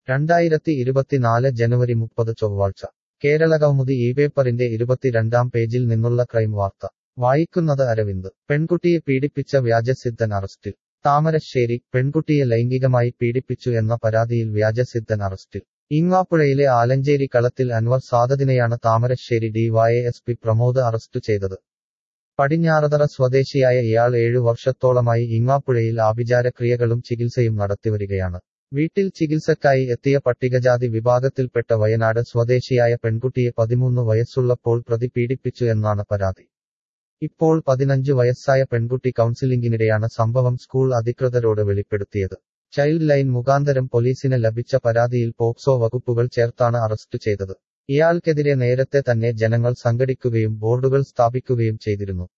രണ്ടായിരത്തി ഇരുപത്തിനാല് ജനുവരി മുപ്പത് ചൊവ്വാഴ്ച കേരള കൗമുദി ഈ പേപ്പറിന്റെ ഇരുപത്തിരണ്ടാം പേജിൽ നിന്നുള്ള ക്രൈം വാർത്ത വായിക്കുന്നത് അരവിന്ദ് പെൺകുട്ടിയെ പീഡിപ്പിച്ച വ്യാജസിദ്ധൻ അറസ്റ്റിൽ താമരശ്ശേരി പെൺകുട്ടിയെ ലൈംഗികമായി പീഡിപ്പിച്ചു എന്ന പരാതിയിൽ വ്യാജസിദ്ധൻ അറസ്റ്റിൽ ഈങ്ങാപ്പുഴയിലെ ആലഞ്ചേരി കളത്തിൽ അൻവർ സാദതിനെയാണ് താമരശ്ശേരി ഡിവൈഎസ്പി പ്രമോദ് അറസ്റ്റ് ചെയ്തത് പടിഞ്ഞാറതറ സ്വദേശിയായ ഇയാൾ ഏഴു വർഷത്തോളമായി ഈങ്ങാപ്പുഴയിൽ ആഭിചാരക്രിയകളും ചികിത്സയും നടത്തിവരികയാണ് വീട്ടിൽ ചികിത്സക്കായി എത്തിയ പട്ടികജാതി വിഭാഗത്തിൽപ്പെട്ട വയനാട് സ്വദേശിയായ പെൺകുട്ടിയെ പതിമൂന്ന് വയസ്സുള്ളപ്പോൾ പ്രതി പീഡിപ്പിച്ചു എന്നാണ് പരാതി ഇപ്പോൾ പതിനഞ്ച് വയസ്സായ പെൺകുട്ടി കൗൺസിലിംഗിനിടെയാണ് സംഭവം സ്കൂൾ അധികൃതരോട് വെളിപ്പെടുത്തിയത് ചൈൽഡ് ലൈൻ മുഖാന്തരം പോലീസിന് ലഭിച്ച പരാതിയിൽ പോക്സോ വകുപ്പുകൾ ചേർത്താണ് അറസ്റ്റ് ചെയ്തത് ഇയാൾക്കെതിരെ നേരത്തെ തന്നെ ജനങ്ങൾ സംഘടിക്കുകയും ബോർഡുകൾ സ്ഥാപിക്കുകയും ചെയ്തിരുന്നു